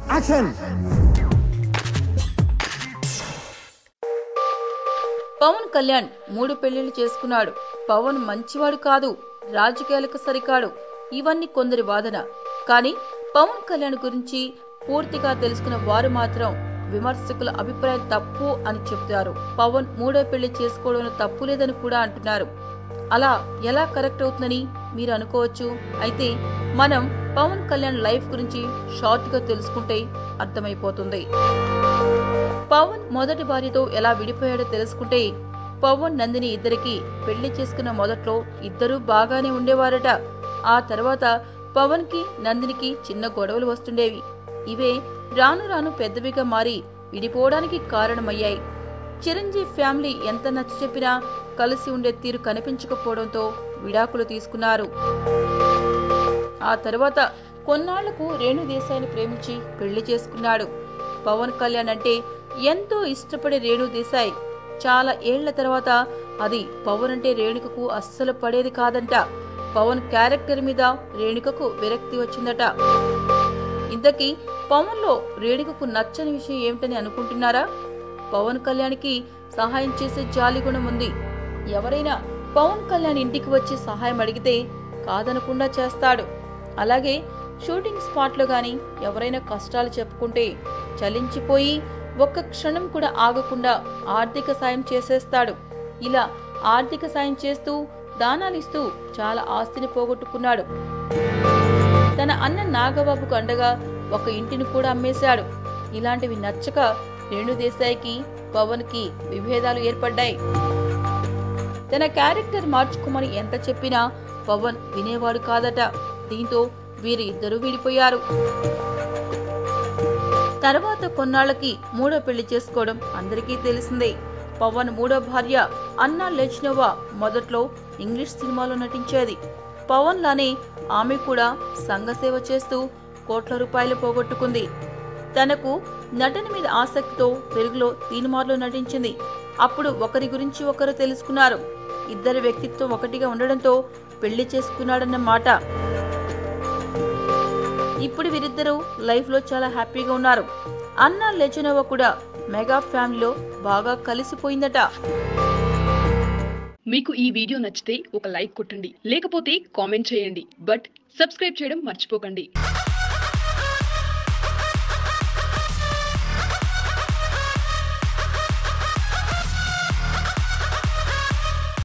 action Pawan Kalyan మూడు పెళ్లిళ్లు చేసుకున్నాడు పవన్ మంచివాడు కాదు రాజకీయాలకు సరికాడు ఇవన్నీ కొందరి వాదన కానీ పవన్ కళ్యాణ్ గురించి పూర్తిగా తెలుసుకున్న వారు మాత్రం విమర్శకుల అభిప్రాయం తప్పు అని చెప్తారు పవన్ మూడో పెళ్లి చేసుకోవడంలో తప్పు లేదని కూడా అంటున్నారు అలా ఎలా కరెక్ట్ అవుతుందని మీరు అనుకోవచ్చు అయితే మనం పవన్ కళ్యాణ్ లైఫ్ గురించి షార్ట్ గా తెలుసుకుంటే అర్థమైపోతుంది పవన్ మొదటి భార్యతో ఎలా విడిపోయాడో తెలుసుకుంటే పవన్ నందిని ఇద్దరికి పెళ్లి చేసుకున్న మొదట్లో ఇద్దరూ బాగానే ఉండేవారట ఆ తర్వాత పవన్ కి నందినికి చిన్న గొడవలు వస్తుండేవి ఇవే రాను రాను పెద్దవిగా మారి విడిపోవడానికి కారణమయ్యాయి చిరంజీవి ఫ్యామిలీ ఎంత నచ్చ చెప్పినా కలిసి ఉండే తీరు కనిపించకపోవడంతో విడాకులు తీసుకున్నారు ఆ తర్వాత కొన్నాళ్లకు రేణు దేశాయిని ప్రేమించి పెళ్లి చేసుకున్నాడు పవన్ కళ్యాణ్ అంటే ఎంతో ఇష్టపడే రేణు దేశాయ్ చాలా ఏళ్ల తర్వాత అది పవన్ అంటే రేణుకకు అస్సలు పడేది కాదంట పవన్ క్యారెక్టర్ మీద రేణుకకు విరక్తి వచ్చిందట ఇంతకీ పవన్ లో రేణుకకు నచ్చని విషయం ఏమిటని అనుకుంటున్నారా పవన్ కళ్యాణ్కి సహాయం చేసే జాలి గుణం ఉంది ఎవరైనా పవన్ కళ్యాణ్ ఇంటికి వచ్చి సహాయం అడిగితే కాదనకుండా చేస్తాడు అలాగే షూటింగ్ స్పాట్లో గాని ఎవరైనా కష్టాలు చెప్పుకుంటే చలించిపోయి ఒక్క క్షణం కూడా ఆగకుండా ఆర్థిక సాయం చేసేస్తాడు ఇలా ఆర్థిక సాయం చేస్తూ దానాలిస్తూ చాలా ఆస్తిని పోగొట్టుకున్నాడు తన అన్న నాగబాబుకు అండగా ఒక ఇంటిని కూడా అమ్మేశాడు ఇలాంటివి నచ్చక రేణు దేశాయికి పవన్ కి విభేదాలు ఏర్పడ్డాయి తన క్యారెక్టర్ మార్చుకోమని ఎంత చెప్పినా పవన్ వినేవాడు కాదట దీంతో వీరి ఇద్దరు విడిపోయారు తర్వాత కొన్నాళ్లకి మూడో పెళ్లి చేసుకోవడం అందరికీ తెలిసిందే పవన్ మూడో భార్య అన్నా లెజ్నోవా మొదట్లో ఇంగ్లీష్ సినిమాలో నటించేది పవన్ లానే ఆమె కూడా సంఘసేవ చేస్తూ కోట్ల రూపాయలు పోగొట్టుకుంది తనకు నటన మీద ఆసక్తితో తెలుగులో తీన్మార్లో నటించింది అప్పుడు ఒకరి గురించి ఒకరు తెలుసుకున్నారు ఇద్దరి వ్యక్తిత్వం ఒకటిగా ఉండడంతో పెళ్లి చేసుకున్నాడన్న మాట ఇప్పుడు వీరిద్దరూ లైఫ్ లో చాలా హ్యాపీగా ఉన్నారు అన్న లెజనోవా కూడా మెగా ఫ్యామిలీలో బాగా కలిసిపోయిందట మీకు ఈ వీడియో నచ్చితే ఒక లైక్ కొట్టండి లేకపోతే కామెంట్ చేయండి బట్ సబ్స్క్రైబ్ చేయడం మర్చిపోకండి